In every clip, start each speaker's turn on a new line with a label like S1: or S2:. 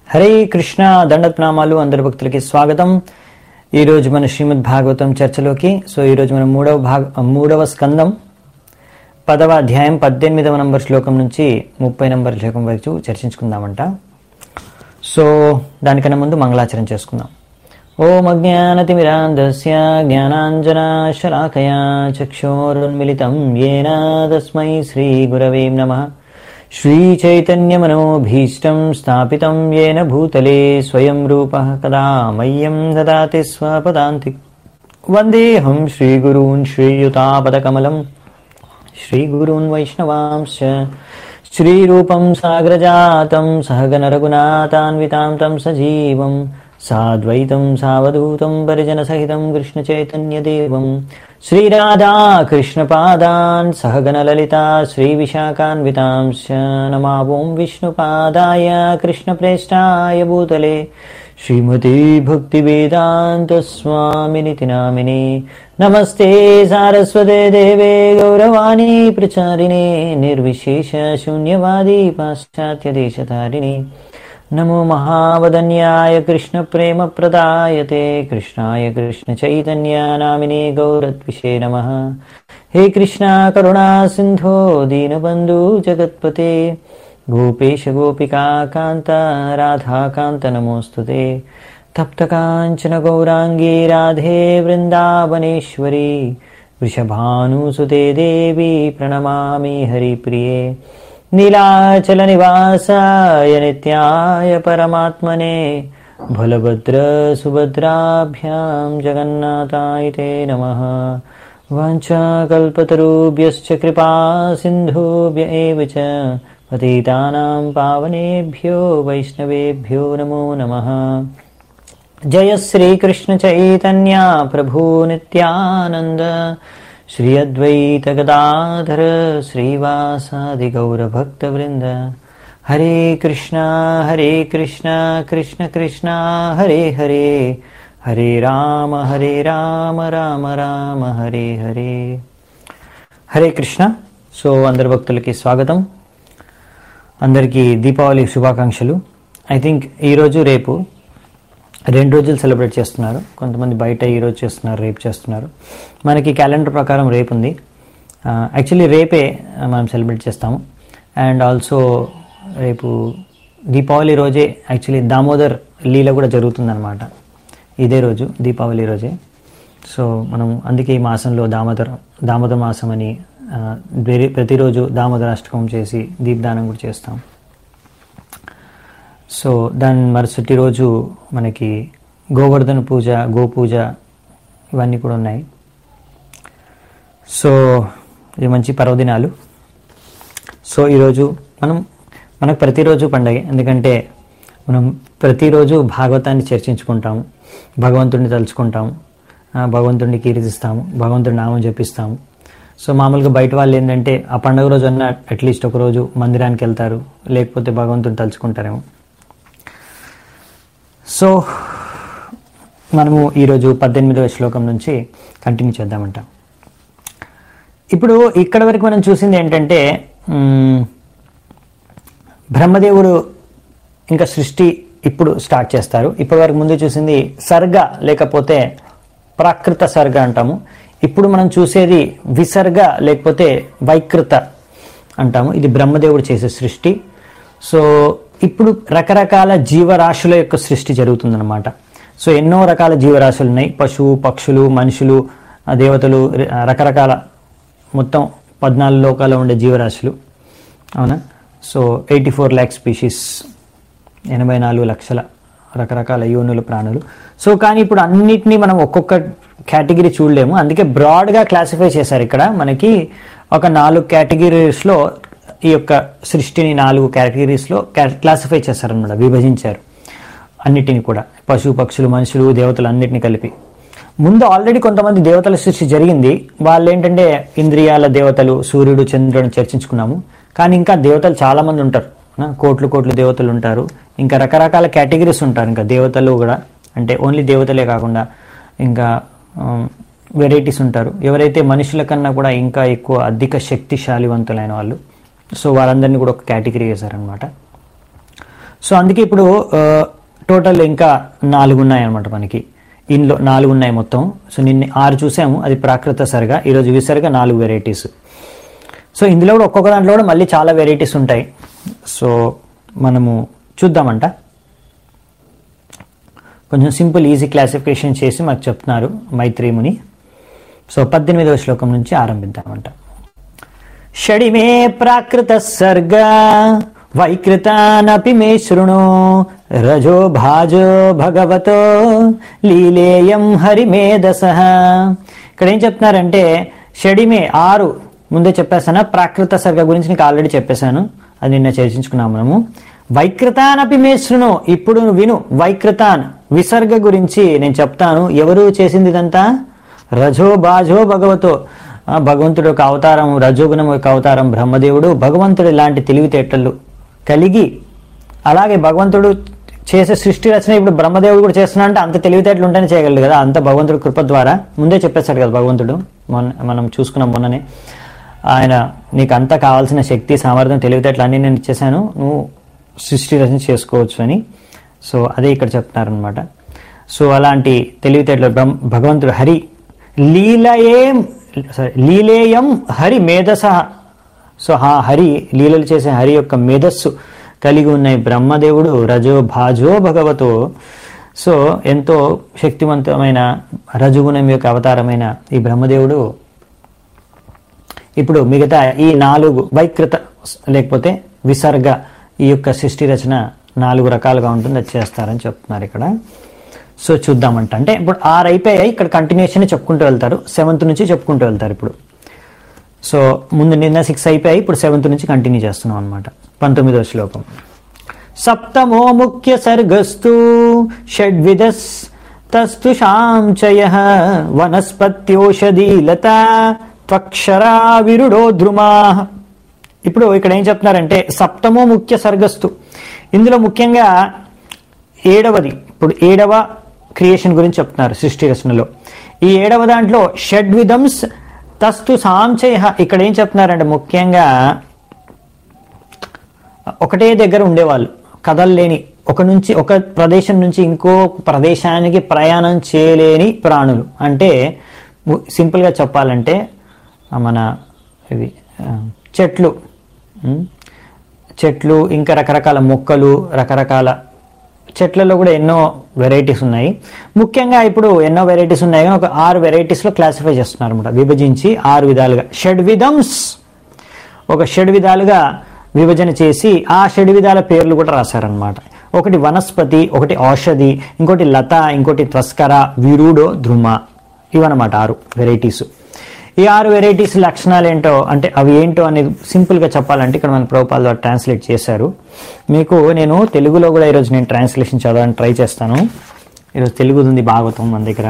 S1: హరే కృష్ణ దండప్నామాలు అందరి భక్తులకి స్వాగతం ఈ రోజు మన శ్రీమద్ భాగవతం చర్చలోకి సో ఈ రోజు మనం మూడవ భాగ మూడవ స్కందం పదవ అధ్యాయం పద్దెనిమిదవ నంబర్ శ్లోకం నుంచి ముప్పై నంబర్ శ్లోకం వరకు చర్చించుకుందామంట సో దానికన్నా ముందు మంగళాచరణ చేసుకుందాం ఓం అజ్ఞానతిమిరాంధస్య జ్ఞానాంజనాశలాకయా చక్షోరున్మిలితం ఏన తస్మై శ్రీగురవే నమః श्रीचैतन्यमनोभीष्टं स्थापितं येन भूतले स्वयं रूपः कदा मह्यं ददाति स्वपदान्ति वन्देऽहं श्रीगुरून् श्रीयुतापदकमलं श्रीगुरून् वैष्णवांश्च श्रीरूपं साग्रजातं सहगनरघुनाथान्वितां तं सजीवं साद्वैतं सावधूतं परिजनसहितं कृष्णचैतन्यदेवं श्रीराधा कृष्णपादान् सहगणललिता श्रीविशाखान्वितांश्च नमावों विष्णुपादाय कृष्णप्रेष्ठाय भूतले श्रीमती भक्तिवेदान्तस्वामिनिति नामिने नमस्ते सारस्वते देवे गौरवाणी प्रचारिणे निर्विशेषशून्यवादी पाश्चात्यदेशधारिणे नमो महावदन्याय कृष्णप्रेमप्रदायते कृष्णाय कृष्णचैतन्यानामिने गौरद्विषे नमः हे कृष्णा करुणा सिन्धो दीनबन्धु जगत्पते गोपेश गोपिका कान्त राधाकान्त नमोऽस्तु ते तप्तकाञ्चन गौराङ्गी राधे वृन्दावनेश्वरी वृषभानुसुते देवी प्रणमामि हरिप्रिये नीलाचलनिवासाय नित्याय परमात्मने बलभद्रसुभद्राभ्यां जगन्नाथाय ते नमः वाञ्छाकल्पतरुभ्यश्च कृपा सिन्धुभ्य एव च पतितानां पावनेभ्यो वैष्णवेभ्यो नमो नमः जय श्रीकृष्णचैतन्या प्रभु नित्यानन्द श्री अद्वैत गदाधर श्रीवासादि गौरभक्तवृन्द हरे कृष्णा हरे कृष्णा कृष्ण कृष्णा हरे हरे हरे राम हरे राम రామ రామ హరే హరే హరే కృష్ణ సో అందరి భక్తులకి స్వాగతం అందరికీ దీపావళి శుభాకాంక్షలు ఐ థింక్ ఈరోజు రేపు రెండు రోజులు సెలబ్రేట్ చేస్తున్నారు కొంతమంది బయట ఈరోజు చేస్తున్నారు రేపు చేస్తున్నారు మనకి క్యాలెండర్ ప్రకారం రేపు ఉంది యాక్చువల్లీ రేపే మనం సెలబ్రేట్ చేస్తాము అండ్ ఆల్సో రేపు దీపావళి రోజే యాక్చువల్లీ దామోదర్ లీల కూడా జరుగుతుందన్నమాట ఇదే రోజు దీపావళి రోజే సో మనం అందుకే ఈ మాసంలో దామోదర్ దామోదర మాసం అని ఆ, వేరే- ప్రతిరోజు దామోదర అష్టకం చేసి దీపదానం కూడా చేస్తాం సో దాని మరుసటి రోజు మనకి గోవర్ధన పూజ గోపూజ ఇవన్నీ కూడా ఉన్నాయి సో ఇది మంచి పర్వదినాలు సో ఈరోజు మనం మనకు ప్రతిరోజు పండగ ఎందుకంటే మనం ప్రతిరోజు భాగవతాన్ని చర్చించుకుంటాము భగవంతుడిని తలుచుకుంటాము ఆ, భగవంతుడిని కీర్తిస్తాము భగవంతుడి నామం జపిస్తాము సో మామూలుగా బయట వాళ్ళు ఏంటంటే ఆ పండుగ రోజు అన్న అట్లీస్ట్ ఒక రోజు మందిరానికి వెళ్తారు లేకపోతే భగవంతుడిని తలుచుకుంటారేమో సో మనము ఈరోజు పద్దెనిమిదవ శ్లోకం నుంచి కంటిన్యూ చేద్దామంట ఇప్పుడు ఇక్కడ వరకు మనం చూసింది ఏంటంటే మ్మ్, బ్రహ్మదేవుడు ఇంకా సృష్టి ఇప్పుడు స్టార్ట్ చేస్తారు ఇప్పటి వరకు ముందు చూసింది సర్గ లేకపోతే ప్రాకృత సర్గ అంటాము ఇప్పుడు మనం చూసేది విసర్గ లేకపోతే వైకృత అంటాము ఇది బ్రహ్మదేవుడు చేసే సృష్టి సో ఇప్పుడు రకరకాల జీవరాశుల యొక్క సృష్టి జరుగుతుందన్నమాట సో ఎన్నో రకాల జీవరాశులు ఉన్నాయి పశువు పక్షులు మనుషులు ఆ దేవతలు ర- రకరకాల మొత్తం పద్నాలుగు లోకాల్లో ఉండే జీవరాశులు అవునా so eighty four lakh species ఎనభై నాలుగు లక్షల రకరకాల యోనుల ప్రాణులు సో కానీ ఇప్పుడు అన్నిటినీ మనం ఒక్కొక్క కేటగిరీ చూడలేము అందుకే బ్రాడ్గా క్లాసిఫై చేశారు ఇక్కడ మనకి ఒక నాలుగు కేటగిరీస్లో ఈ యొక్క సృష్టిని నాలుగు కేటగిరీస్లో క్లాసిఫై చేశారనమాట విభజించారు అన్నిటిని కూడా పశు పక్షులు మనుషులు దేవతలు అన్నిటిని కలిపి ముందు ఆల్రెడీ కొంతమంది దేవతల సృష్టి జరిగింది వాళ్ళు ఏంటంటే ఇంద్రియాల దేవతలు సూర్యుడు చంద్రుడు చర్చించుకున్నాము కానీ ఇంకా దేవతలు చాలా మంది ఉంటారు ఆ, కోట్లు కోట్లు దేవతలు ఉంటారు ఇంకా రకరకాల కేటగిరీస్ ఉంటారు ఇంకా దేవతలు కూడా అంటే ఓన్లీ దేవతలే కాకుండా ఇంకా వెరైటీస్ ఉంటారు ఎవరైతే మనుషుల కన్నా కూడా ఇంకా ఎక్కువ అధిక శక్తిశాలివంతులైన వాళ్ళు సో వాళ్ళందరినీ కూడా ఒక కేటగిరీ వేశారనమాట సో అందుకే ఇప్పుడు టోటల్ ఇంకా నాలుగు ఉన్నాయి అనమాట మనకి ఇందులో నాలుగు ఉన్నాయి మొత్తం సో నిన్న ఆరు చూసాము అది ప్రాకృత సరిగా ఈరోజు విసరిగా నాలుగు వెరైటీస్ సో ఇందులో కూడా ఒక్కొక్క దాంట్లో కూడా మళ్ళీ చాలా వెరైటీస్ ఉంటాయి సో మనము చూద్దామంట కొంచెం సింపుల్ ఈజీ క్లాసిఫికేషన్ చేసి మాకు చెప్తున్నారు మైత్రేముని సో పద్దెనిమిదవ శ్లోకం నుంచి ఆరంభిద్దామంట షడిమే ప్రాకృత సర్గ వైకృతానపి మే శృణు రజో భాజో భగవతో లీలేయం హరిమేధస ఇక్కడ ఏం చెప్తున్నారంటే షడిమే ఆరు ముందే చెప్పేసాను ప్రాకృత సర్గ గురించి నీకు ఆల్రెడీ చెప్పేశాను అది నిన్న చర్చించుకున్నాం మనము వైకృతానపి మే శృణు ఇప్పుడు నువ్వు విను వైకృతాన్ విసర్గ గురించి నేను చెప్తాను ఎవరు చేసింది ఇదంతా రజో బాజో భగవతో ఆ, భగవంతుడు యొక్క అవతారం రజోగుణం యొక్క అవతారం బ్రహ్మదేవుడు భగవంతుడు ఇలాంటి తెలివితేటలు కలిగి అలాగే భగవంతుడు చేసే సృష్టి రచన ఇప్పుడు బ్రహ్మదేవుడు కూడా చేస్తున్నా అంటే అంత తెలివితేటలు ఉంటేనే చేయగలడు కదా అంత భగవంతుడు కృప ద్వారా ముందే చెప్పేశాడు కదా భగవంతుడు మొన్న మనం చూసుకున్నాం మొన్ననే ఆయన నీకు అంతా కావాల్సిన శక్తి సామర్థ్యం తెలివితేటలు అన్నీ నేను ఇచ్చేసాను నువ్వు సృష్టి రచన చేసుకోవచ్చు అని సో అదే ఇక్కడ చెప్తున్నారనమాట సో అలాంటి తెలివితేటలు బ్రహ్మ భగవంతుడు హరి లీలయేం సారీ లీలేయం హరి మేధస సో ఆ హరి లీలలు చేసే హరి యొక్క మేధస్సు కలిగి ఉన్న ఈ బ్రహ్మదేవుడు రజో భాజో భగవతో సో ఎంతో శక్తివంతమైన రజుగుణం యొక్క అవతారమైన ఈ బ్రహ్మదేవుడు ఇప్పుడు మిగతా ఈ నాలుగు వైకృత లేకపోతే విసర్గ ఈ యొక్క సృష్టి రచన నాలుగు రకాలుగా ఉంటుంది అది చేస్తారని చెప్తున్నారు ఇక్కడ సో చూద్దామంట అంటే ఇప్పుడు ఆరు అయిపోయాయి ఇక్కడ కంటిన్యూషన్ చెప్పుకుంటూ వెళ్తారు సెవెంత్ నుంచి చెప్పుకుంటూ వెళ్తారు ఇప్పుడు సో ముందు నిన్న సిక్స్ అయిపోయాయి ఇప్పుడు సెవెంత్ నుంచి కంటిన్యూ చేస్తున్నాం అనమాట పంతొమ్మిదో శ్లోకం సప్తమో ముఖ్య సర్గస్తు షడ్విధస్ తస్తు శాంచయ వనస్పత్యోషధీలత త్వక్షరా విరుడో ద్రుమా ఇప్పుడు ఇక్కడ ఏం చెప్తున్నారంటే సప్తమో ముఖ్య సర్గస్తు ఇందులో ముఖ్యంగా ఏడవది ఇప్పుడు ఏడవ క్రియేషన్ గురించి చెప్తున్నారు సృష్టి రచనలో ఈ ఏడవ దాంట్లో షడ్విధంస్ తస్తు సాంచయ ఇక్కడ ఏం చెప్తున్నారంటే ముఖ్యంగా ఒకటే దగ్గర ఉండేవాళ్ళు కదల్లేని ఒక నుంచి ఒక ప్రదేశం నుంచి ఇంకో ప్రదేశానికి ప్రయాణం చేయలేని ప్రాణులు అంటే ము- సింపుల్గా చెప్పాలంటే ఆ, మన ఇవి ఆ, చెట్లు ఉమ్, చెట్లు ఇంకా రకరకాల మొక్కలు రకరకాల చెట్లలో కూడా ఎన్నో వెరైటీస్ ఉన్నాయి ముఖ్యంగా ఇప్పుడు ఎన్నో వెరైటీస్ ఉన్నాయి కానీ ఒక ఆరు వెరైటీస్లో క్లాసిఫై చేస్తున్నారు అనమాట విభజించి ఆరు విధాలుగా షడ్ విధమ్స్ ఒక షడ్ విధాలుగా విభజన చేసి ఆ షడ్ విధాల పేర్లు కూడా రాశారనమాట ఒకటి వనస్పతి ఒకటి ఔషధి ఇంకోటి లత ఇంకోటి త్వస్కర విరుడో ధ్రుమ ఇవన్నమాట ఆరు వెరైటీస్ ఈ ఆరు వెరైటీస్ లక్షణాలు ఏంటో అంటే అవి ఏంటో అనేది సింపుల్గా చెప్పాలంటే ఇక్కడ మన ప్రభుపాల ద్వారా ట్రాన్స్లేట్ చేశారు మీకు నేను తెలుగులో కూడా ఈరోజు నేను ట్రాన్స్లేషన్ చదవడానికి ట్రై చేస్తాను ఈరోజు తెలుగు ఉంది భాగవతం మన దగ్గర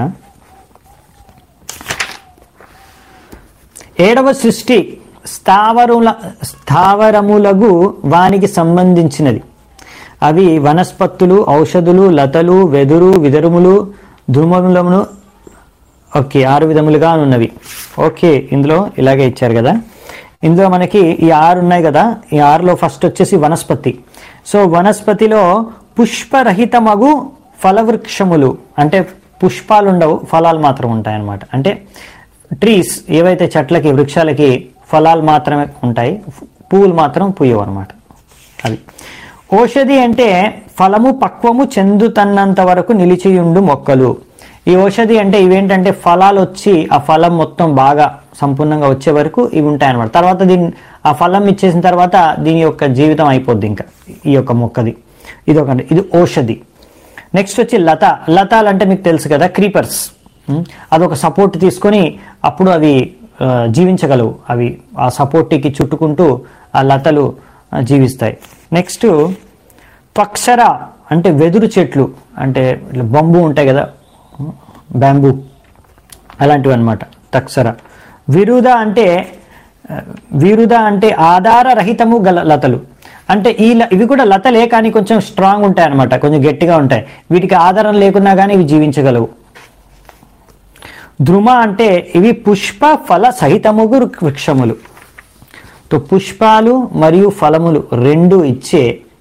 S1: ఏడవ సృష్టి స్థావరుల స్థావరములగు వానికి సంబంధించినది అవి వనస్పత్తులు ఔషధులు లతలు వెదురు విదరుములు ధూమములమును ఓకే ఆరు విధములుగా ఉన్నవి ఓకే ఇందులో ఇలాగే ఇచ్చారు కదా ఇందులో మనకి ఈ ఆరు ఉన్నాయి కదా ఈ ఆరులో ఫస్ట్ వచ్చేసి వనస్పతి సో వనస్పతిలో పుష్పరహితమగు ఫలవృక్షములు అంటే పుష్పాలు ఉండవు ఫలాలు మాత్రం ఉంటాయన్నమాట అంటే ట్రీస్ ఏవైతే చెట్లకి వృక్షాలకి ఫలాలు మాత్రమే ఉంటాయి పువ్వులు మాత్రం పూయవు అనమాట అది ఔషధి అంటే ఫలము పక్వము చెందుతన్నంత వరకు నిలిచియుండు మొక్కలు ఈ ఔషధి అంటే ఇవేంటంటే ఫలాలు వచ్చి ఆ ఫలం మొత్తం బాగా సంపూర్ణంగా వచ్చే వరకు ఇవి ఉంటాయి అనమాట తర్వాత దీని ఆ ఫలం ఇచ్చేసిన తర్వాత దీని యొక్క జీవితం అయిపోద్ది ఇంకా ఈ యొక్క మొక్కది ఇది ఒక ఇది ఔషధి నెక్స్ట్ వచ్చి లత లతాలు అంటే మీకు తెలుసు కదా క్రీపర్స్ అదొక సపోర్ట్ తీసుకొని అప్పుడు అవి ఆ, జీవించగలవు అవి ఆ సపోర్ట్కి చుట్టుకుంటూ ఆ లతలు ఆ, జీవిస్తాయి నెక్స్ట్ పక్షర అంటే వెదురు చెట్లు అంటే ఇట్లా బంబు ఉంటాయి కదా బ్యాంబూ అలాంటివి అనమాట తక్షర విరుద అంటే ఆ, విరుద అంటే ఆధార రహితము గల లతలు అంటే ఈ ల- ఇవి కూడా లతలే కానీ కొంచెం స్ట్రాంగ్ ఉంటాయి అనమాట కొంచెం గట్టిగా ఉంటాయి వీటికి ఆధారం లేకున్నా కానీ ఇవి జీవించగలవు ధ్రుమ అంటే ఇవి పుష్ప ఫల సహితముగు వృక్షములు తో పుష్పాలు మరియు ఫలములు రెండు ఇచ్చే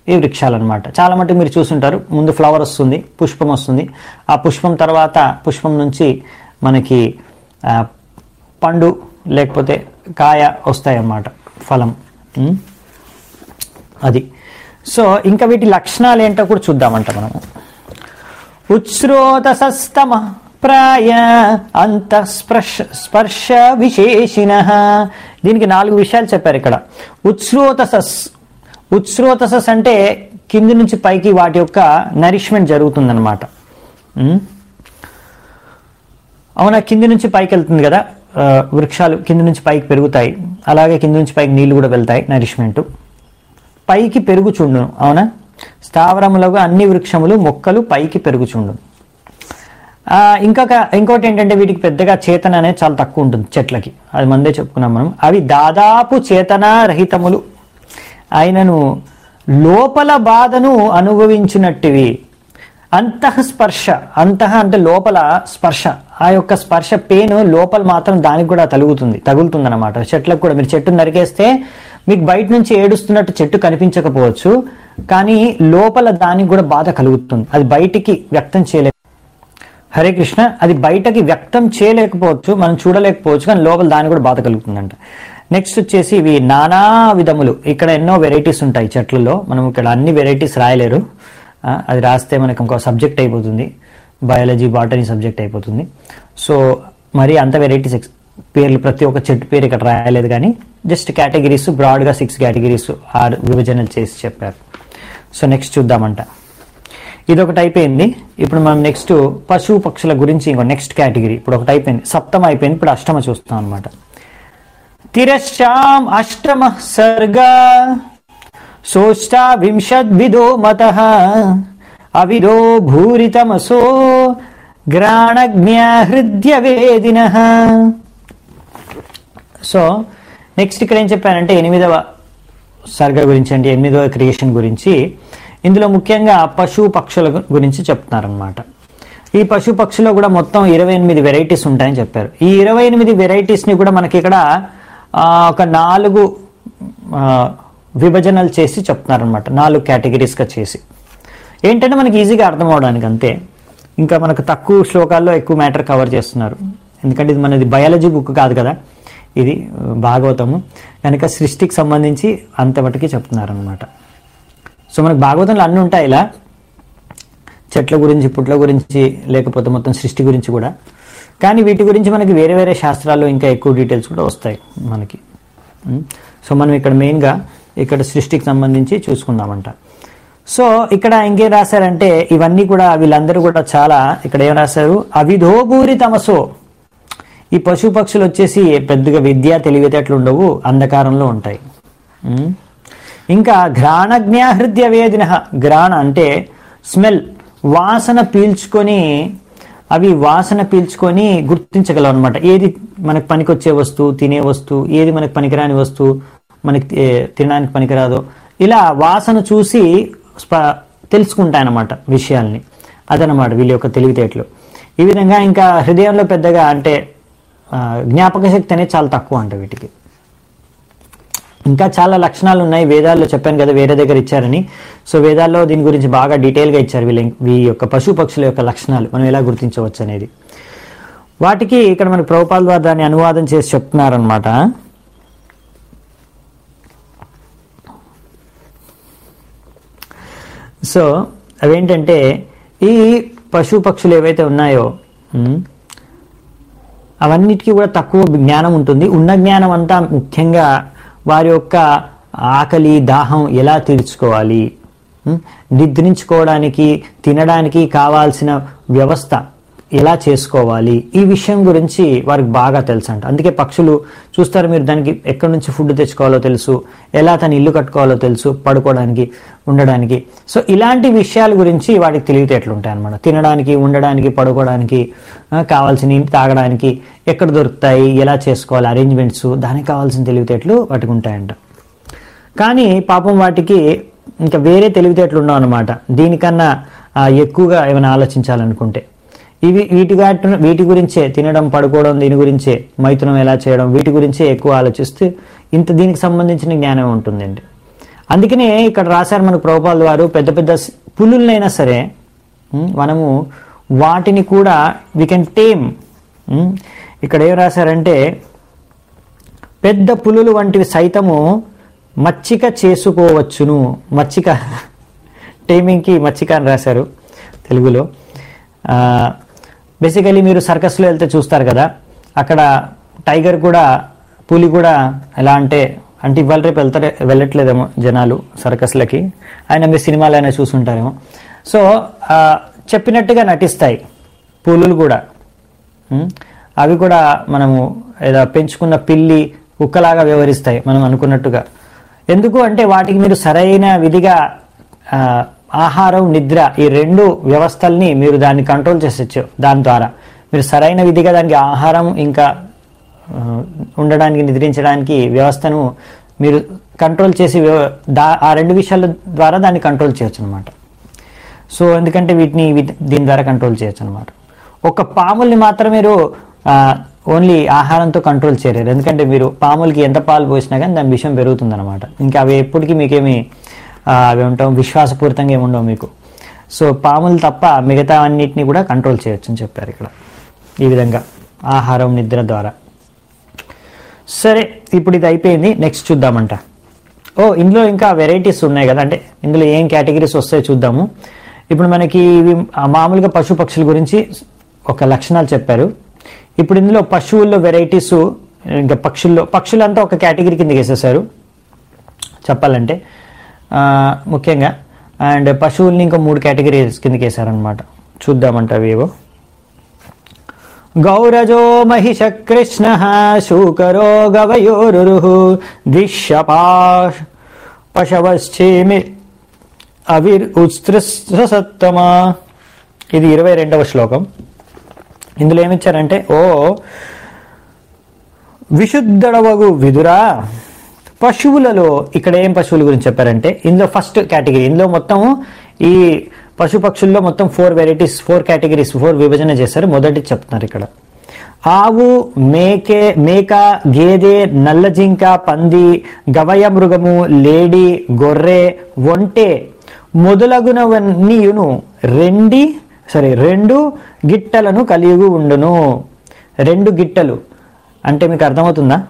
S1: ఈ వృక్షాలు అనమాట చాలా మటుకు మీరు చూసుంటారు ముందు ఫ్లవర్ వస్తుంది పుష్పం వస్తుంది ఆ పుష్పం తర్వాత పుష్పం నుంచి మనకి ఆ, పండు లేకపోతే కాయ వస్తాయి అన్నమాట ఫలం ఉం? అది సో ఇంకా వీటి లక్షణాలు ఏంటో కూడా చూద్దామంట మనము ఉచ్ఛ్రోతసస్తమ ప్రాయ అంతఃస్పర్శ స్పర్శ విశేషిణ దీనికి నాలుగు విషయాలు చెప్పారు ఇక్కడ ఉచ్ఛ్రోతసస్ ఉచ్ఛ్రోతసస్ అంటే కింది నుంచి పైకి వాటి యొక్క నరిష్మెంట్ జరుగుతుందన్నమాట ఉం? అవునా కింది నుంచి పైకి వెళ్తుంది కదా ఆ, వృక్షాలు కింది నుంచి పైకి పెరుగుతాయి అలాగే కింది నుంచి పైకి నీళ్లు కూడా వెళ్తాయి నరిష్మెంట్ పైకి పెరుగుచుండును అవునా స్థావరములుగా అన్ని వృక్షములు మొక్కలు పైకి పెరుగుచుండును ఆ, ఇంకొక ఇంకోటి ఏంటంటే వీటికి పెద్దగా చేతన అనేది చాలా తక్కువ ఉంటుంది చెట్లకి అది మందే చెప్పుకున్నాం మనం అవి దాదాపు చేతనారహితములు అయినను లోపల బాధను అనుభవించినట్టువి అంతఃస్పర్శ అంతః అంటే లోపల స్పర్శ ఆ యొక్క స్పర్శ పెయిన్ లోపల మాత్రం దానికి కూడా తగులుతుంది తగులుతుంది అనమాట చెట్లకు కూడా మీరు చెట్టు నరికేస్తే మీకు బయట నుంచి ఏడుస్తున్నట్టు చెట్టు కనిపించకపోవచ్చు కానీ లోపల దానికి కూడా బాధ కలుగుతుంది అది బయటికి వ్యక్తం చేయలే హరే కృష్ణ అది బయటకి వ్యక్తం చేయలేకపోవచ్చు మనం చూడలేకపోవచ్చు కానీ లోపల దాని కూడా బాధ కలుగుతుందంట నెక్స్ట్ వచ్చేసి ఇవి నానా విధములు ఇక్కడ ఎన్నో వెరైటీస్ ఉంటాయి చెట్లలో మనం ఇక్కడ అన్ని వెరైటీస్ రాయలేరు ఆ, అది రాస్తే మనకు ఇంకో సబ్జెక్ట్ అయిపోతుంది బయాలజీ బాటనీ సబ్జెక్ట్ అయిపోతుంది సో మరి అంత వెరైటీస్ ఎక్స్- పేర్లు ప్రతి ఒక్క చెట్టు పేరు ఇక్కడ రాయలేదు కానీ జస్ట్ కేటగిరీస్ బ్రాడ్గా సిక్స్ కేటగిరీస్ ఆరు విభజన చేసి చెప్పారు సో నెక్స్ట్ చూద్దామంట ఇది ఒకటి అయిపోయింది ఇప్పుడు మనం నెక్స్ట్ పశువు పక్షుల గురించి ఇంకో నెక్స్ట్ కేటగిరీ ఇప్పుడు ఒకటి అయిపోయింది సప్తమ అయిపోయింది ఇప్పుడు అష్టమ చూస్తాం అనమాట తిరశ్చాం అష్టమ సర్గ సోష్టావింశద్విదో మత అవిదో భూరితమసో గ్రాణజ్ఞ హృదయ వేదిన సో నెక్స్ట్ ఇక్కడ ఏం చెప్పానంటే ఎనిమిదవ సర్గ గురించి అంటే ఎనిమిదవ క్రియేషన్ గురించి ఇందులో ముఖ్యంగా పశు పక్షుల గు- గురించి చెప్తున్నారనమాట ఈ పశు పక్షులో కూడా మొత్తం ఇరవై ఎనిమిది వెరైటీస్ ఉంటాయని చెప్పారు ఈ ఇరవై ఎనిమిది వెరైటీస్ని కూడా మనకి ఇక్కడ ఆ, ఒక నాలుగు ఆ, విభజనలు చేసి చెప్తున్నారనమాట నాలుగు కేటగిరీస్గా చేసి ఏంటంటే మనకి ఈజీగా అర్థం అవడానికి అంతే ఇంకా మనకు తక్కువ శ్లోకాల్లో ఎక్కువ మ్యాటర్ కవర్ చేస్తున్నారు ఎందుకంటే ఇది మనది బయాలజీ బుక్ కాదు కదా ఇది ఆ, భాగవతము కనుక సృష్టికి సంబంధించి అంత మటుకి చెప్తున్నారనమాట సో మనకు భాగవతంలో అన్నీ ఉంటాయి ఇలా చెట్ల గురించి పుట్ల గురించి లేకపోతే మొత్తం సృష్టి గురించి కూడా కానీ వీటి గురించి మనకి వేరే వేరే శాస్త్రాల్లో ఇంకా ఎక్కువ డీటెయిల్స్ కూడా వస్తాయి మనకి ఉం? సో మనం ఇక్కడ మెయిన్గా ఇక్కడ సృష్టికి సంబంధించి చూసుకుందామంట సో ఇక్కడ ఇంకేం రాశారంటే ఇవన్నీ కూడా వీళ్ళందరూ కూడా చాలా ఇక్కడ ఏం రాశారు అవిధోభూరి తమసో ఈ పశు పక్షులు వచ్చేసి పెద్దగా విద్య తెలివితేటలు ఉండవు అంధకారంలో ఉంటాయి ఉం? ఇంకా ఘ్రాణజ్ఞ హృదయ వేదిన ఘ్రాణ అంటే స్మెల్ వాసన పీల్చుకొని అవి వాసన పీల్చుకొని గుర్తించగలవు అనమాట ఏది మనకు పనికొచ్చే వస్తువు తినే వస్తువు ఏది మనకు పనికిరాని వస్తువు మనకి ఏ, తినడానికి పనికిరాదో ఇలా వాసన చూసి స్ప తెలుసుకుంటాయన్నమాట విషయాల్ని అదనమాట వీళ్ళ యొక్క తెలివితేటలు ఈ విధంగా ఇంకా హృదయంలో పెద్దగా అంటే ఆ, జ్ఞాపక శక్తి అనేది చాలా తక్కువ అంట వీటికి ఇంకా చాలా లక్షణాలు ఉన్నాయి వేదాల్లో చెప్పాను కదా వేరే దగ్గర ఇచ్చారని సో వేదాల్లో దీని గురించి బాగా డీటెయిల్గా ఇచ్చారు వీళ్ళ వీ యొక్క పశు పక్షుల యొక్క లక్షణాలు మనం ఎలా గుర్తించవచ్చు అనేది వాటికి ఇక్కడ మనకు ప్రభుపాల్ ద్వారా దాన్ని అనువాదం చేసి చెప్తున్నారనమాట సో అవేంటంటే ఈ పశు పక్షులు ఏవైతే ఉన్నాయో ఉమ్, అవన్నిటికీ కూడా తక్కువ జ్ఞానం ఉంటుంది ఉన్న జ్ఞానం అంతా ముఖ్యంగా వారి యొక్క ఆకలి దాహం ఎలా తీర్చుకోవాలి ఉం? నిద్రించుకోవడానికి తినడానికి కావాల్సిన వ్యవస్థ ఎలా చేసుకోవాలి ఈ విషయం గురించి వారికి బాగా తెలుసు అంట అందుకే పక్షులు చూస్తారు మీరు దానికి ఎక్కడి నుంచి ఫుడ్ తెచ్చుకోవాలో తెలుసు ఎలా తన ఇల్లు కట్టుకోవాలో తెలుసు పడుకోవడానికి ఉండడానికి సో ఇలాంటి విషయాల గురించి వాటికి తెలివితేటలు ఉంటాయి అనమాట తినడానికి ఉండడానికి పడుకోవడానికి ఆ, కావాల్సిన నీళ్ళు తాగడానికి ఎక్కడ దొరుకుతాయి ఎలా చేసుకోవాలి అరేంజ్మెంట్స్ దానికి కావాల్సిన తెలివితేటలు వాటికి ఉంటాయంట కానీ పాపం వాటికి ఇంకా వేరే తెలివితేటలు ఉండవు అనమాట దీనికన్నా ఆ, ఎక్కువగా ఏమైనా ఆలోచించాలనుకుంటే ఇవి వీటి వాటి వీటి గురించే తినడం పడుకోవడం దీని గురించే మైథునం ఎలా చేయడం వీటి గురించే ఎక్కువ ఆలోచిస్తే ఇంత దీనికి సంబంధించిన జ్ఞానం ఉంటుందండి అందుకనే ఇక్కడ రాశారు మన ప్రభుపాల్ వారు పెద్ద పెద్ద స్- పులులైనా సరే ఉమ్, మనము వాటిని కూడా వి కెన్ టేమ్ ఇక్కడ ఏం రాశారంటే పెద్ద పులులు వంటివి సైతము మచ్చిక చేసుకోవచ్చును మచ్చిక టైమింగ్కి మచ్చిక అని రాశారు తెలుగులో బేసికలీ మీరు సర్కస్లో వెళ్తే చూస్తారు కదా అక్కడ టైగర్ కూడా పులి కూడా ఎలా అంటే అంటే ఇవాళ రేపు వెళ్తారే వెళ్ళట్లేదేమో జనాలు సర్కస్లకి ఆయన మీరు సినిమాలు అయినా చూసుంటారేమో సో ఆ, చెప్పినట్టుగా నటిస్తాయి పులులు కూడా ఉమ్, అవి కూడా మనము ఏదో పెంచుకున్న పిల్లి కుక్కలాగా వ్యవహరిస్తాయి మనం అనుకున్నట్టుగా ఎందుకు అంటే వాటికి మీరు సరైన విధిగా ఆ, ఆహారం నిద్ర ఈ రెండు వ్యవస్థల్ని మీరు దాన్ని కంట్రోల్ చేసొచ్చు దాని ద్వారా మీరు సరైన విధిగా దానికి ఆహారం ఇంకా ఆ, ఉండడానికి నిద్రించడానికి వ్యవస్థను మీరు కంట్రోల్ చేసి వ్యవ- దా ఆ రెండు విషయాల ద్వారా దాన్ని కంట్రోల్ చేయొచ్చు అనమాట సో ఎందుకంటే వీటిని వీటి- దీని ద్వారా కంట్రోల్ చేయొచ్చు అనమాట ఒక పాముల్ని మాత్రం మీరు ఓన్లీ ఆహారంతో కంట్రోల్ చేయలేరు ఎందుకంటే మీరు పాములకి ఎంత పాలు పోసినా కానీ దాని విషయం పెరుగుతుంది అనమాట ఇంకా అవి ఎప్పటికీ మీకేమి ఆ, అవి ఉంటాం విశ్వాసపూరితంగా ఏమి ఉండవు మీకు సో పాములు తప్ప మిగతా అన్నిటిని కూడా కంట్రోల్ చేయొచ్చు అని చెప్పారు ఇక్కడ ఈ విధంగా ఆహారం నిద్ర ద్వారా సరే ఇప్పుడు ఇది అయిపోయింది నెక్స్ట్ చూద్దామంట ఓ ఇందులో ఇంకా వెరైటీస్ ఉన్నాయి కదా అంటే ఇందులో ఏం కేటగిరీస్ వస్తాయో చూద్దాము ఇప్పుడు మనకి ఇవి ఆ మామూలుగా పశు పక్షుల గురించి ఒక లక్షణాలు చెప్పారు ఇప్పుడు ఇందులో పశువుల్లో వెరైటీస్ ఇంకా పక్షుల్లో పక్షులంతా ఒక కేటగిరీ కిందకి వేసేసారు చెప్పాలంటే ఆ, ముఖ్యంగా అండ్ పశువుల్ని ఇంకా మూడు కేటగిరీస్ కిందకి వేసారనమాట చూద్దామంట అవేవో గౌరజో మహిష కృష్ణ శూకరో గవయోరురు ద్విషపా పశవశ్చేమి అవిర్ ఉత్సత్తమా ఇది ఇరవై రెండవ శ్లోకం ఇందులో ఏమిచ్చారంటే ఓ విశుద్ధడవగు విదురా పశువులలో ఇక్కడ ఏం పశువుల గురించి చెప్పారంటే ఇందులో ఫస్ట్ కేటగిరీ ఇందులో మొత్తం ఈ పశు పక్షుల్లో మొత్తం four varieties four categories four విభజన చేశారు మొదటి చెప్తున్నారు ఇక్కడ ఆవు మేకే మేక గేదె నల్ల జింక పంది గవయ మృగము లేడి గొర్రె ఒంటె మొదలగునవన్నీయును రెండి సారీ రెండు గిట్టలను కలిగి ఉండును రెండు గిట్టలు అంటే మీకు అర్థమవుతుందా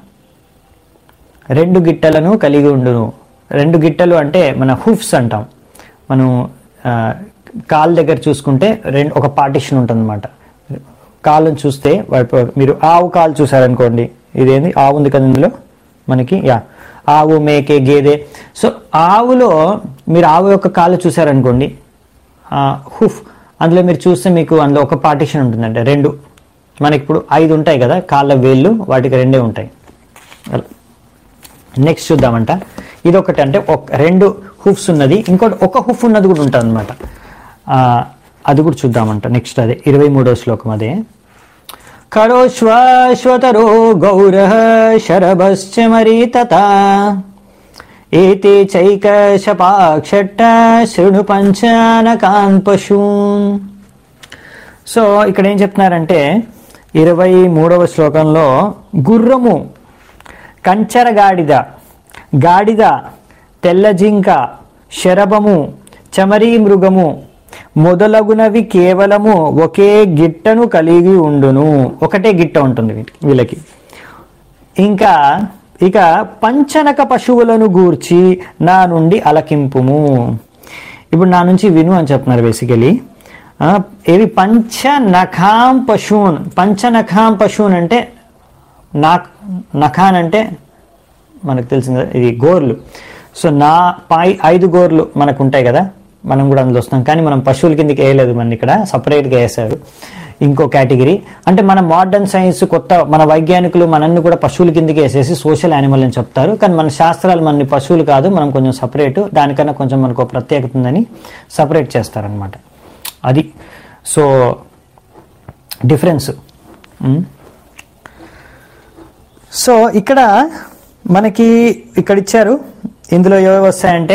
S1: రెండు గిట్టలను కలిగి ఉండును రెండు గిట్టలు అంటే మన హుఫ్స్ అంటాం మనం ఆ, కాల్ దగ్గర చూసుకుంటే రెండు ఒక పార్టిషన్ ఉంటుంది అనమాట కాళ్ళను చూస్తే వాటి- మీరు ఆవు కాలు చూసారనుకోండి ఇదేంది ఆవు ఉంది కదా ఇందులో మనకి యా ఆవు మేకే గేదె సో ఆవులో మీరు ఆవు యొక్క కాళ్ళు చూసారనుకోండి ఆ, హుఫ్ అందులో మీరు చూస్తే మీకు అందులో ఒక పార్టిషన్ ఉంటుందంటే రెండు మనకి ఇప్పుడు ఐదు ఉంటాయి కదా కాళ్ళ వేళ్ళు వాటికి రెండే ఉంటాయి అలా నెక్స్ట్ చూద్దామంట ఇది ఒకటి అంటే ఒక రెండు హుఫ్స్ ఉన్నది ఇంకోటి ఒక హుఫ్ ఉన్నది కూడా ఉంటుంది అనమాట అది కూడా చూద్దామంట నెక్స్ట్ అదే ఇరవై మూడో శ్లోకం అదే కరోశ్వాశ్వతరో గౌర శరభశ్చ మరీతత ఏతే చైకశపాక్షట్ట శృణు పంచానకాన్ పశూన్ సో ఇక్కడ ఏం చెప్తున్నారంటే ఇరవై మూడవ శ్లోకంలో గుర్రము కంచర గాడిద గాడిద తెల్ల జింక శరభము చమరీ మృగము మొదలగునవి కేవలము ఒకే గిట్టను కలిగి ఉండును ఒకటే గిట్ట ఉంటుంది వీటికి- వీళ్ళకి ఇంకా ఇక పంచనక పశువులను గూర్చి నా నుండి అలకింపుము ఇప్పుడు నా నుంచి విను అని చెప్తున్నారు బేసికలీ ఏవి పంచనఖాం పశువున్ పంచనఖాం పశువున్ అంటే నాక్ నఖాన్ అంటే మనకు తెలిసింది కదా, ఇది గోర్లు సో నా పై ఐదు గోర్లు మనకు ఉంటాయి కదా మనం కూడా అందులో వస్తాం కానీ మనం పశువుల కిందకి వేయలేదు మన ఇక్కడ సపరేట్గా వేశారు ఇంకో కేటగిరీ అంటే మన మోడర్న్ సైన్స్ కొత్త మన వైజ్ఞానికులు మనల్ని కూడా పశువుల కిందకి వేసేసి సోషల్ యానిమల్ అని చెప్తారు కానీ మన శాస్త్రాలు మన పశువులు కాదు మనం కొంచెం సపరేట్ దానికన్నా కొంచెం మనకు ఒక ప్రత్యేకత ఉందని సపరేట్ చేస్తారనమాట అది సో డిఫరెన్స్ సో ఇక్కడ మనకి ఇక్కడ ఇచ్చారు ఇందులో ఏవి వస్తాయంటే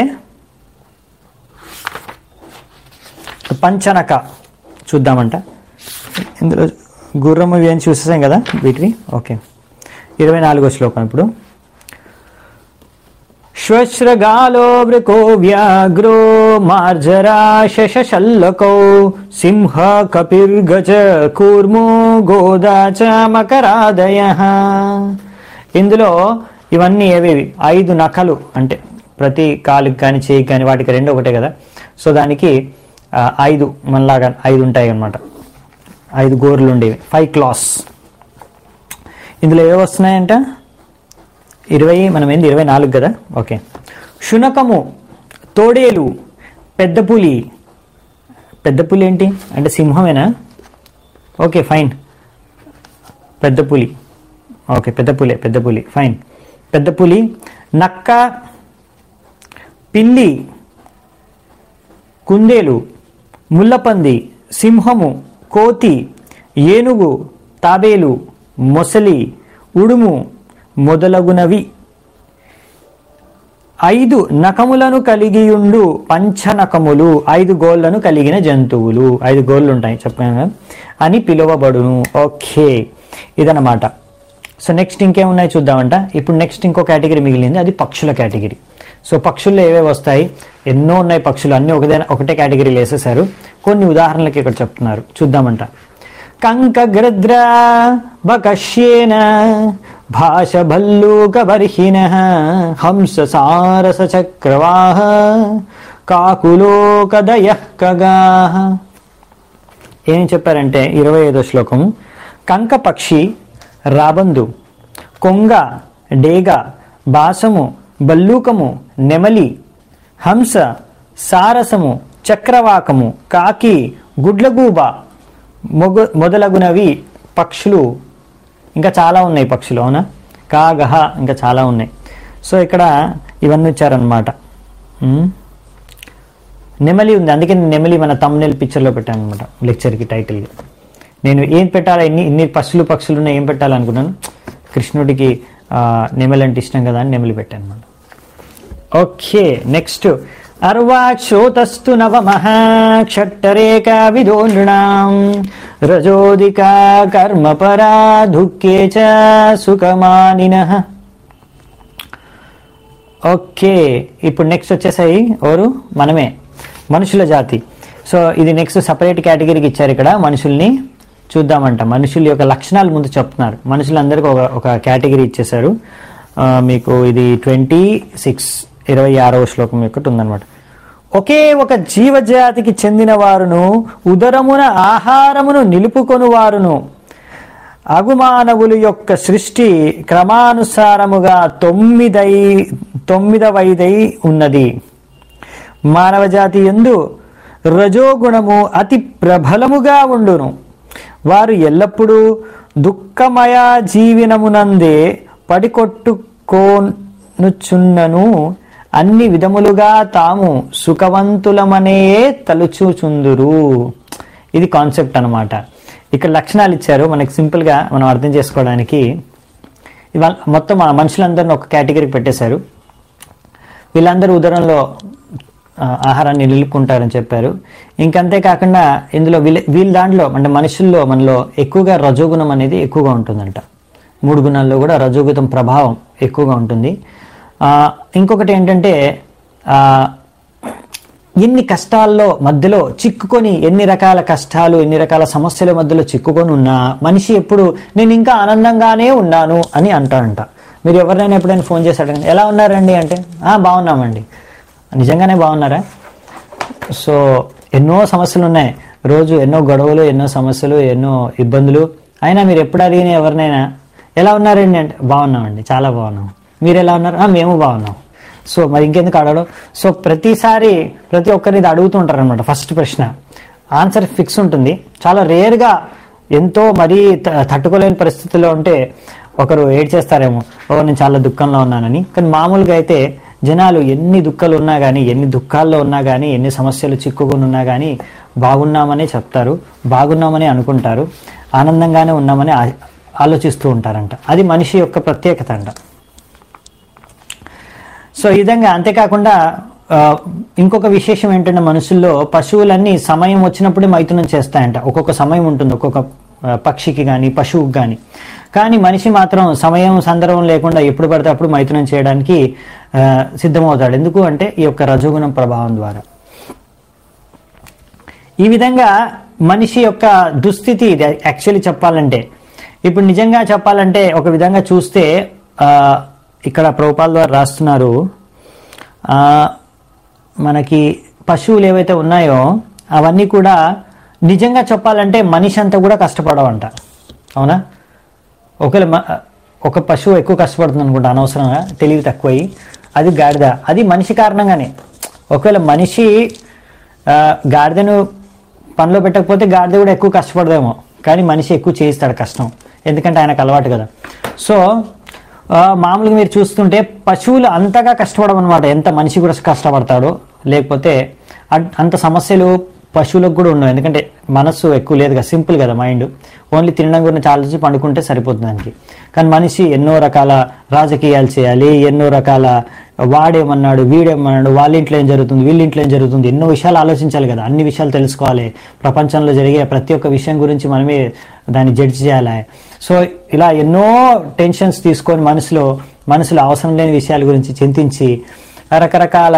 S1: పంచనక చూద్దామంట ఇందులో గుర్రము ఇవి అని చూసేసాం కదా వీటిని ఓకే ఇరవై నాలుగో శ్లోకం ఇప్పుడు శ్వశ్రగాలో వృకో వ్యాఘ్రో మార్జరా శశశల్లకౌ సింహ కపిర్గజ కూర్మో గోదా చ మకరాదయ ఇందులో ఇవన్నీ ఏవేవి ఐదు నఖలు అంటే ప్రతి కాలుకి కానీ చేయికి కానీ వాటికి రెండు ఒకటే కదా సో దానికి ఆ, ఐదు మనలాగా ఐదు ఉంటాయి అన్నమాట ఐదు గోర్లు ఉండేవి ఫైవ్ క్లాస్ ఇందులో ఏవి వస్తున్నాయంట ఇరవై మనం ఏంది ఇరవై నాలుగు కదా ఓకే శునకము తోడేలు పెద్ద పులి పెద్ద పులి ఏంటి అంటే సింహమేనా ఓకే ఫైన్ పెద్ద పులి ఓకే పెద్ద పులే పెద్ద పులి ఫైన్ పెద్ద పులి నక్క పిల్లి కుందేలు ముల్లపంది సింహము కోతి ఏనుగు తాబేలు మొసలి ఉడుము మొదలగునవి ఐదు నఖములను కలిగియుండు పంచనఖములు ఐదు గోళ్లను కలిగిన జంతువులు ఐదు గోళ్ళు ఉంటాయి చెప్పాను కదా అని పిలువబడును ఓకే ఇదన్నమాట సో నెక్స్ట్ ఇంకేమున్నాయి చూద్దామంట ఇప్పుడు నెక్స్ట్ ఇంకో కేటగిరీ మిగిలింది అది పక్షుల కేటగిరీ సో పక్షుల్లో ఏవేవి వస్తాయి ఎన్నో ఉన్నాయి పక్షులు అన్ని ఒకదే ఒకటే కేటగిరీలు వేసేసారు కొన్ని ఉదాహరణలకి ఇక్కడ చెప్తున్నారు చూద్దామంట కంకగ్రద్ర బకశ్యేన భాష భల్లూక బర్హిన హంస సారస చక్రవాహ కాకులోకదయ కగాహ ఏం చెప్పారంటే ఇరవై ఐదో శ్లోకము కంక పక్షి రాబందు కొంగ డేగ బాసము బల్లూకము నెమలి హంస సారసము చక్రవాకము కాకి గుడ్లగూబ మొగ మొదలగునవి పక్షులు ఇంకా చాలా ఉన్నాయి పక్షులు అవునా కాగహ ఇంకా చాలా ఉన్నాయి సో ఇక్కడ ఇవన్నీ ఇచ్చారనమాట ఉమ్. నెమలి ఉంది అందుకే నేను నెమలి మన తమ్నెల్ పిక్చర్లో పెట్టాను అనమాట లెక్చర్కి టైటిల్ నేను ఏం పెట్టాలా ఇన్ని ఇన్ని పశువులు పక్షులు ఉన్నాయి ఏం పెట్టాలనుకున్నాను కృష్ణుడికి ఆ, నెమలి అంటే ఇష్టం కదా అని నెమలి పెట్టాను అనమాట ఓకే నెక్స్ట్ అర్వాక్షోతస్తు నవమః క్షట్టరేకా విదో నృణాం రజోదికా కర్మపరా దుఃఖే చ సుఖమానినః ఓకే ఇప్పుడు నెక్స్ట్ వచ్చేసాయి ఎవరు మనమే మనుషుల జాతి సో ఇది నెక్స్ట్ సపరేట్ కేటగిరీకి ఇచ్చారు ఇక్కడ మనుషుల్ని చూద్దామంట మనుషుల యొక్క లక్షణాలు ముందు చెప్తున్నారు మనుషులందరికీ ఒక ఒక కేటగిరీ ఇచ్చేశారు ఆ, మీకు ఇది ట్వంటీ సిక్స్ ఇరవై ఆరవ శ్లోకం యొక్క ఉందన్నమాట ఒకే ఒక జీవజాతికి చెందిన వారును ఉదరమున ఆహారమును నిలుపుకొని వారును అగుమానవులు యొక్క సృష్టి క్రమానుసారముగా తొమ్మిదై తొమ్మిదవైదై ఉన్నది మానవ జాతి ఎందు రజోగుణము అతి ప్రబలముగా ఉండును వారు ఎల్లప్పుడూ దుఃఖమయ జీవనమునందే పడికొట్టుకోనుచున్నను అన్ని విధములుగా తాము సుఖవంతులమనే తలుచుచుందురు ఇది కాన్సెప్ట్ అన్నమాట ఇక్కడ లక్షణాలు ఇచ్చారు మనకి సింపుల్గా మనం అర్థం చేసుకోవడానికి ఇవాళ మొత్తం ఆ మనుషులందరిని ఒక కేటగిరీకి పెట్టేశారు వీళ్ళందరూ ఉదరంలో ఆ, ఆహారాన్ని నిలుపుకుంటారని చెప్పారు ఇంకంతే కాకుండా ఇందులో వీళ్ళ వీళ్ళ దాంట్లో అంటే మనుషుల్లో మనలో ఎక్కువగా రజోగుణం అనేది ఎక్కువగా ఉంటుందంట మూడు గుణాల్లో కూడా రజోగుతం ప్రభావం ఎక్కువగా ఉంటుంది ఆ, ఇంకొకటి ఏంటంటే ఆ, ఎన్ని కష్టాల్లో మధ్యలో చిక్కుకొని ఎన్ని రకాల కష్టాలు ఎన్ని రకాల సమస్యల మధ్యలో చిక్కుకొని ఉన్నా మనిషి ఎప్పుడు నేను ఇంకా ఆనందంగానే ఉన్నాను అని అంటాడంట మీరు ఎవరినైనా ఎప్పుడైనా ఫోన్ చేసి అడగండి ఎలా ఉన్నారండి అంటే "ఆ, బాగున్నామండి నిజంగానే బాగున్నారా సో ఎన్నో సమస్యలు ఉన్నాయి రోజు ఎన్నో గొడవలు ఎన్నో సమస్యలు ఎన్నో ఇబ్బందులు అయినా మీరు ఎప్పుడు అడిగిన ఎవరినైనా ఎలా ఉన్నారండి అంటే బాగున్నామండి చాలా బాగున్నాం మీరు ఎలా ఉన్నారు "ఆ, మేము బాగున్నాం సో మరి ఇంకెందుకు అడగడం సో ప్రతిసారి ప్రతి ఒక్కరిని ఇది అడుగుతూ ఉంటారు అనమాట ఫస్ట్ ప్రశ్న ఆన్సర్ ఫిక్స్ ఉంటుంది చాలా రేర్గా ఎంతో మరీ త- తట్టుకోలేని పరిస్థితిలో ఉంటే ఒకరు ఏడ్ చేస్తారేమో ఓ నేను చాలా దుఃఖంలో ఉన్నానని కానీ మామూలుగా అయితే జనాలు ఎన్ని దుఃఖాలు ఉన్నా కానీ ఎన్ని దుఃఖాల్లో ఉన్నా కానీ ఎన్ని సమస్యలు చిక్కుకొని ఉన్నా కానీ బాగున్నామనే చెప్తారు బాగున్నామని అనుకుంటారు ఆనందంగానే ఉన్నామని ఆ- ఆలోచిస్తూ ఉంటారంట అది మనిషి యొక్క ప్రత్యేకత అంట సో ఈ విధంగా అంతేకాకుండా ఆ, ఇంకొక విశేషం ఏంటంటే మనుషుల్లో పశువులన్నీ సమయం వచ్చినప్పుడే మైథునం చేస్తాయంట ఒక్కొక్క సమయం ఉంటుంది ఒక్కొక్క ఆ, పక్షికి కానీ పశువుకి కానీ కానీ మనిషి మాత్రం సమయం సందర్భం లేకుండా ఎప్పుడు పడితే అప్పుడు మైథునం చేయడానికి ఆ, సిద్ధమవుతాడు ఎందుకు అంటే ఈ యొక్క రజోగుణం ప్రభావం ద్వారా ఈ విధంగా మనిషి యొక్క దుస్థితి ఇది యాక్చువల్లీ చెప్పాలంటే ఇప్పుడు నిజంగా చెప్పాలంటే ఒక విధంగా చూస్తే ఆ, ఇక్కడ ప్రభుపాల ద్వారా రాస్తున్నారు ఆ, మనకి పశువులు ఏవైతే ఉన్నాయో అవన్నీ కూడా నిజంగా చెప్పాలంటే మనిషి అంతా కూడా కష్టపడవంట అవునా ఒకవేళ మ- ఒక పశువు ఎక్కువ కష్టపడుతుంది అనుకుంటా అనవసరంగా తెలివి తక్కువయి అది గాడిద అది మనిషి కారణంగానే ఒకవేళ మనిషి ఆ, గాడిదను పనిలో పెట్టకపోతే గాడిద కూడా ఎక్కువ కష్టపడదేమో కానీ మనిషి ఎక్కువ చేయిస్తాడు కష్టం ఎందుకంటే ఆయనకు అలవాటు కదా సో ఆ, మామూలుగా మీరు చూస్తుంటే పశువులు అంతగా కష్టపడడం అనమాట ఎంత మనిషి కూడా కష్టపడతాడో లేకపోతే అన్- అంత సమస్యలు పశువులకు కూడా ఉండవు ఎందుకంటే మనస్సు ఎక్కువ లేదు కదా సింపుల్ కదా మైండ్ ఓన్లీ తినడం గురించి ఆలోచించి పండుకుంటే సరిపోతుంది దానికి కానీ మనిషి ఎన్నో రకాల రాజకీయాలు చేయాలి ఎన్నో రకాల వాడేమన్నాడు వీడేమన్నాడు వాళ్ళ ఇంట్లో ఏం జరుగుతుంది వీళ్ళ ఇంట్లో ఏం జరుగుతుంది ఎన్నో విషయాలు ఆలోచించాలి కదా అన్ని విషయాలు తెలుసుకోవాలి ప్రపంచంలో జరిగే ప్రతి ఒక్క విషయం గురించి మనమే దాన్ని జడ్జి చేయాలి సో ఇలా ఎన్నో టెన్షన్స్ తీసుకొని మనసులో మనసులో అవసరం లేని విషయాల గురించి చింతించి రకరకాల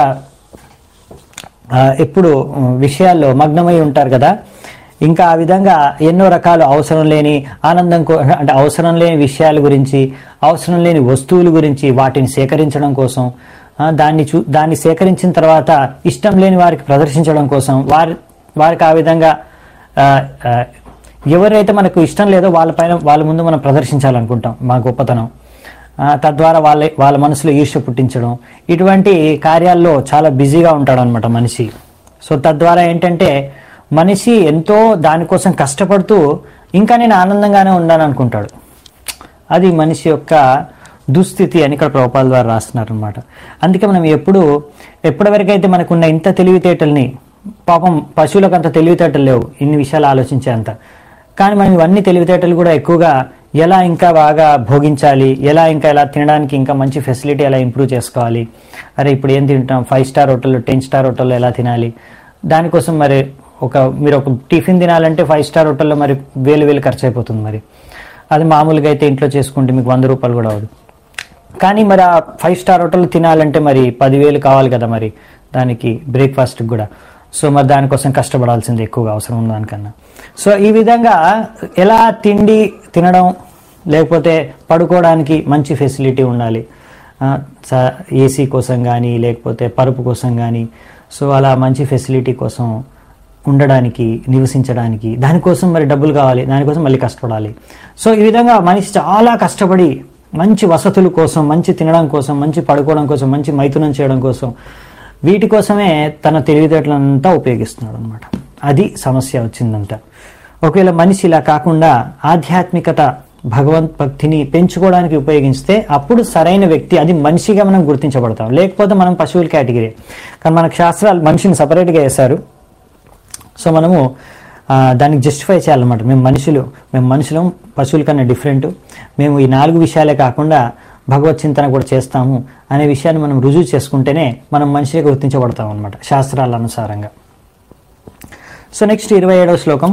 S1: ఆ, ఎప్పుడు ఉమ్, విషయాల్లో మగ్నమై ఉంటారు కదా ఇంకా ఆ విధంగా ఎన్నో రకాల అవసరం లేని ఆనందం కో- అంటే అవసరం లేని విషయాల గురించి అవసరం లేని వస్తువుల గురించి వాటిని సేకరించడం కోసం ఆ, దాన్ని చూ దాన్ని సేకరించిన తర్వాత ఇష్టం లేని వారికి ప్రదర్శించడం కోసం వారి వారికి ఆ విధంగా ఆ, ఆ, ఎవరైతే మనకు ఇష్టం లేదో వాళ్ళపైన వాళ్ళ ముందు మనం ప్రదర్శించాలనుకుంటాం మా గొప్పతనం ఆ, తద్వారా వాళ్ళ వాళ్ళ మనసులో ఈర్ష్య పుట్టించడం ఇటువంటి కార్యాల్లో చాలా బిజీగా ఉంటాడు అనమాట మనిషి సో తద్వారా ఏంటంటే మనిషి ఎంతో దానికోసం కష్టపడుతూ ఇంకా నేను ఆనందంగానే ఉండాలని అనుకుంటాడు అది మనిషి యొక్క దుస్థితి అని ఇక్కడ ప్రభుపాల ద్వారా రాస్తున్నారు అనమాట అందుకే మనం ఎప్పుడు ఎప్పటి వరకైతే మనకున్న ఇంత తెలివితేటల్ని పాపం పశువులకు అంత తెలివితేటలు లేవు ఇన్ని విషయాలు ఆలోచించే అంత కానీ మనం ఇవన్నీ తెలివితేటలు కూడా ఎక్కువగా ఎలా ఇంకా బాగా భోగించాలి ఎలా ఇంకా ఎలా తినడానికి ఇంకా మంచి ఫెసిలిటీ ఎలా ఇంప్రూవ్ చేసుకోవాలి అరే ఇప్పుడు ఏం తింటాం ఫైవ్ స్టార్ హోటల్లో టెన్ స్టార్ హోటల్లో ఎలా తినాలి దానికోసం మరి ఒక మీరు ఒక టిఫిన్ తినాలంటే ఫైవ్ స్టార్ హోటల్లో మరి వేలు వేలు ఖర్చు అయిపోతుంది మరి అది మామూలుగా అయితే ఇంట్లో చేసుకుంటే మీకు వంద రూపాయలు కూడా అవదు కానీ మరి ఆ ఫైవ్ స్టార్ హోటల్ తినాలంటే మరి పదివేలు కావాలి కదా మరి దానికి బ్రేక్ఫాస్ట్కి కూడా సో మరి దానికోసం కష్టపడాల్సింది ఎక్కువగా అవసరం ఉన్న దానికన్నా సో ఈ విధంగా ఎలా తిండి తినడం లేకపోతే పడుకోవడానికి మంచి ఫెసిలిటీ ఉండాలి ఏసీ కోసం కానీ లేకపోతే పరుపు కోసం కానీ సో అలా మంచి ఫెసిలిటీ కోసం ఉండడానికి నివసించడానికి దానికోసం మరి డబ్బులు కావాలి దానికోసం మళ్ళీ కష్టపడాలి సో ఈ విధంగా మనిషి చాలా కష్టపడి మంచి వసతుల కోసం మంచి తినడం కోసం మంచి పడుకోవడం కోసం మంచి మైథునం చేయడం కోసం వీటి కోసమే తన తెలివితేటలంతా ఉపయోగిస్తున్నాడు అనమాట అది సమస్య వచ్చిందంతా ఒకవేళ మనిషి ఇలా కాకుండా ఆధ్యాత్మికత భగవంత్ భక్తిని పెంచుకోవడానికి ఉపయోగిస్తే అప్పుడు సరైన వ్యక్తి అది మనిషిగా మనం గుర్తించబడతాం లేకపోతే మనం పశువుల కేటగిరీ కానీ మనకు శాస్త్రాలు మనిషిని సపరేట్గా వేశారు సో మనము ఆ, దానికి జస్టిఫై చేయాలన్నమాట మేము మనుషులు మేము మనుషులం పశువుల కన్నా డిఫరెంట్ మేము ఈ నాలుగు విషయాలే కాకుండా భగవత్ చింతన కూడా చేస్తాము అనే విషయాన్ని మనం రుజువు చేసుకుంటేనే మనం మనిషిగా గుర్తించబడతాం అనమాట శాస్త్రాల అనుసారంగా సో నెక్స్ట్ ఇరవై ఏడవ శ్లోకం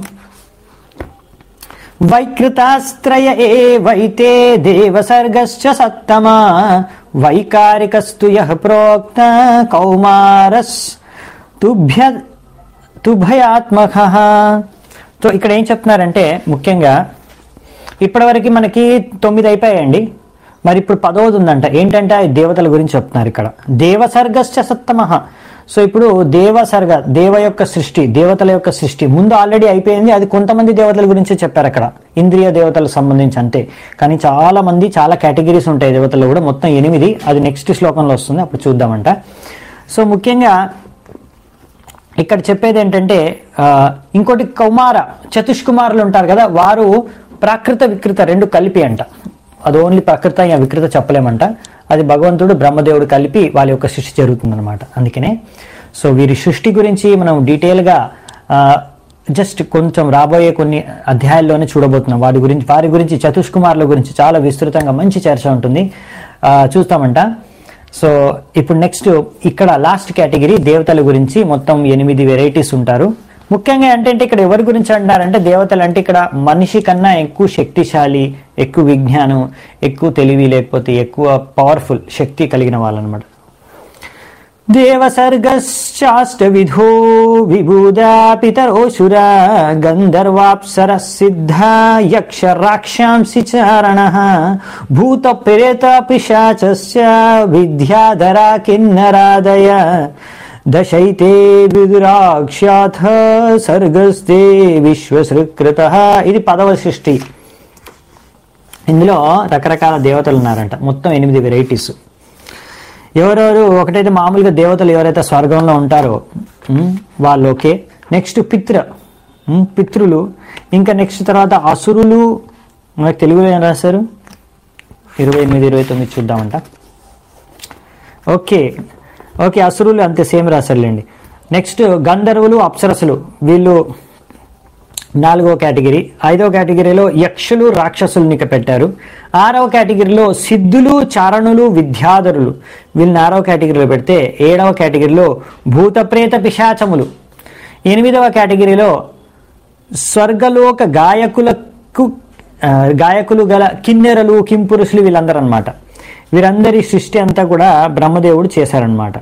S1: వైకృతాస్త్రయ ఏవైతే దేవసర్గశ్చ సత్తమా వైకారికస్తు యః ప్రోక్త కౌమారస్ తుభ్య తుభయాత్మక సో ఇక్కడ ఏం చెప్తున్నారంటే ముఖ్యంగా ఇప్పటివరకు మనకి తొమ్మిది అయిపోయాయండి మరి ఇప్పుడు పదవది ఉందంట ఏంటంటే ఆ దేవతల గురించి చెప్తున్నారు ఇక్కడ దేవసర్గశ్చ సత్తమః సో ఇప్పుడు దేవసర్గ దేవ యొక్క సృష్టి దేవతల యొక్క సృష్టి ముందు ఆల్రెడీ అయిపోయింది అది కొంతమంది దేవతల గురించి చెప్పారు అక్కడ ఇంద్రియ దేవతలకు సంబంధించి అంతే కానీ చాలా మంది చాలా కేటగిరీస్ ఉంటాయి దేవతలు కూడా మొత్తం ఎనిమిది అది నెక్స్ట్ శ్లోకంలో వస్తుంది అప్పుడు చూద్దామంట సో ముఖ్యంగా ఇక్కడ చెప్పేది ఏంటంటే ఆ, ఇంకోటి కౌమార చతుష్కుమారులు ఉంటారు కదా వారు ప్రాకృత వికృత రెండు కలిపి అంట అది ఓన్లీ ప్రకృత ఇంకా వికృత చెప్పలేమంట అది భగవంతుడు బ్రహ్మదేవుడు కలిపి వాళ్ళ యొక్క సృష్టి జరుగుతుందన్నమాట అందుకనే సో వీరి సృష్టి గురించి మనం డీటెయిల్గా జస్ట్ కొంచెం రాబోయే కొన్ని అధ్యాయాల్లోనే చూడబోతున్నాం వారి గురించి వారి గురించి చతుష్కుమారుల గురించి చాలా విస్తృతంగా మంచి చర్చ ఉంటుంది ఆ, చూస్తామంట సో ఇప్పుడు నెక్స్ట్ ఇక్కడ లాస్ట్ కేటగిరీ దేవతల గురించి మొత్తం ఎనిమిది వెరైటీస్ ఉంటారు ముఖ్యంగా ఏంటంటే ఇక్కడ ఎవరి గురించి అంటారంటే దేవతలు అంటే ఇక్కడ మనిషి కన్నా ఎక్కువ శక్తిశాలి ఎక్కువ విజ్ఞానం ఎక్కువ తెలివి లేకపోతే ఎక్కువ పవర్ఫుల్ శక్తి కలిగిన వాళ్ళనమాట దేవసర్గశ్చాష్టవిధో విభూదా పితరోసుర గంధర్వాప్సర సిద్ధ యక్ష రాక్షాంసి చారణ భూత ప్రేత పిశాచస్య విద్యాధరా కిన్నరాదయ దశైతే విదురాక్షాథ సర్గస్తే విశ్వసృకృత ఇది పదవ సృష్టి ఇందులో రకరకాల దేవతలు ఉన్నారంట మొత్తం ఎనిమిది వెరైటీస్ ఎవరెవరు ఒకటైతే మామూలుగా దేవతలు ఎవరైతే స్వర్గంలో ఉంటారో ఉమ్, వాళ్ళు ఓకే నెక్స్ట్ పిత్ర ఉమ్, పితృలు ఇంకా నెక్స్ట్ తర్వాత అసురులు మనకు తెలుగులో ఏం రాశారు ఇరవై ఎనిమిది ఇరవై తొమ్మిది చూద్దామంట ఓకే ఓకే అసురులు అంతే సేమ్ రాశారులేండి నెక్స్ట్ గంధర్వులు అప్సరసులు వీళ్ళు నాలుగో కేటగిరీ ఐదవ కేటగిరీలో యక్షులు రాక్షసుల్ని ఇక పెట్టారు ఆరవ కేటగిరీలో సిద్ధులు చారణులు విద్యాధరులు వీళ్ళని ఆరవ కేటగిరీలో పెడితే ఏడవ కేటగిరీలో భూతప్రేత పిశాచములు ఎనిమిదవ కేటగిరీలో స్వర్గలోక గాయకులకు ఆ, గాయకులు గల కిన్నెరలు కింపురుషులు వీళ్ళందరూ అనమాట వీరందరి సృష్టి అంతా కూడా బ్రహ్మదేవుడు చేశారనమాట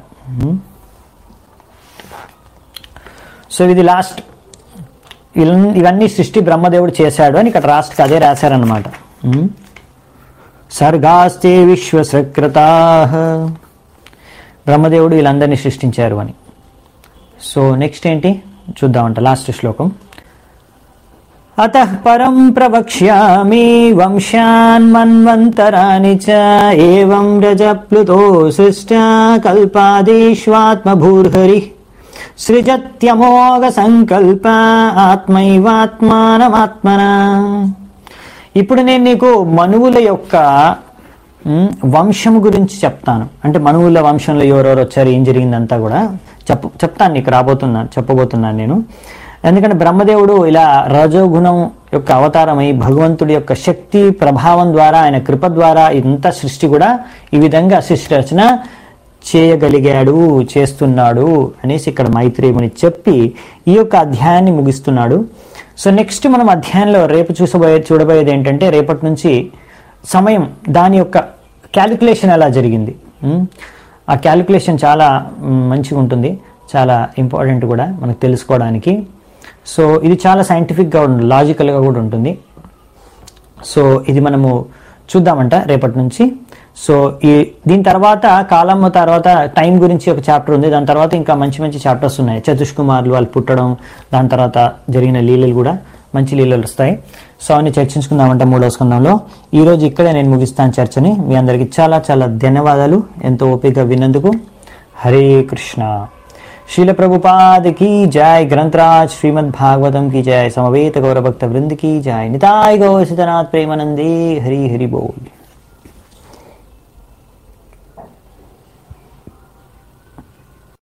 S1: సో ఇది లాస్ట్ ఇవన్నీ- ఇవన్నీ సృష్టి బ్రహ్మదేవుడు చేశాడు అని ఇక్కడ రాష్ట్రకి అదే రాశారనమాట ఉమ్. సర్గాస్తే విశ్వసృకృతా బ్రహ్మదేవుడు వీళ్ళందరినీ సృష్టించారు అని సో నెక్స్ట్ ఏంటి చూద్దామంట లాస్ట్ శ్లోకం అతః పరం ప్రవక్ష్యామి వంశాన్ మన్వంతరాని చ ఏవం రజప్లుతో సృష్ట కల్పాదీష్వాత్మభూర్హరి సృజత్యమోఘ సంకల్ప ఆత్మైవాత్మానమాత్మన ఇప్పుడు నేను నీకు మనువుల యొక్క ఉమ్, వంశం గురించి చెప్తాను అంటే మనువుల వంశంలో ఎవరెవరు వచ్చారు ఏం జరిగిందంతా కూడా చెప్ప చెప్తాను నీకు రాబోతున్నాను చెప్పబోతున్నాను నేను ఎందుకంటే బ్రహ్మదేవుడు ఇలా రజోగుణం యొక్క అవతారమై భగవంతుడి యొక్క శక్తి ప్రభావం ద్వారా ఆయన కృప ద్వారా ఇంత సృష్టి కూడా ఈ విధంగా సృష్టి రచన చేయగలిగాడు చేస్తున్నాడు అనేసి ఇక్కడ మైత్రేయుని చెప్పి ఈ యొక్క అధ్యాయాన్ని ముగిస్తున్నాడు సో నెక్స్ట్ మనం అధ్యాయంలో రేపు చూసబోయే చూడబోయేది ఏంటంటే రేపటి నుంచి సమయం దాని యొక్క క్యాలిక్యులేషన్ ఎలా జరిగింది ఉమ్, ఆ క్యాలిక్యులేషన్ చాలా ఉమ్, మంచిగా ఉంటుంది చాలా ఇంపార్టెంట్ కూడా మనకు తెలుసుకోవడానికి సో ఇది చాలా సైంటిఫిక్గా ఉంటుంది లాజికల్గా కూడా ఉంటుంది సో ఇది మనము చూద్దామంట రేపటి నుంచి సో ఈ దీని తర్వాత కాలం తర్వాత టైం గురించి ఒక చాప్టర్ ఉంది దాని తర్వాత ఇంకా మంచి మంచి చాప్టర్స్ ఉన్నాయి చతుష్కుమార్లు వాళ్ళు పుట్టడం దాని తర్వాత జరిగిన లీలలు కూడా మంచి లీలలు వస్తాయి సో అవన్నీ చర్చించుకుందామంట మూడవ స్కందంలో ఈ రోజు ఇక్కడే నేను ముగిస్తాను చర్చని మీ అందరికి చాలా చాలా ధన్యవాదాలు ఎంతో ఓపిక విన్నందుకు హరే కృష్ణ शील प्रभुपाद की जय ग्रंथराज श्रीमद् भागवतम की जय समवेत गौरभक्त वृंद की जय निताय गौ सीतनाथ प्रेमानंदे हरि हरि बोल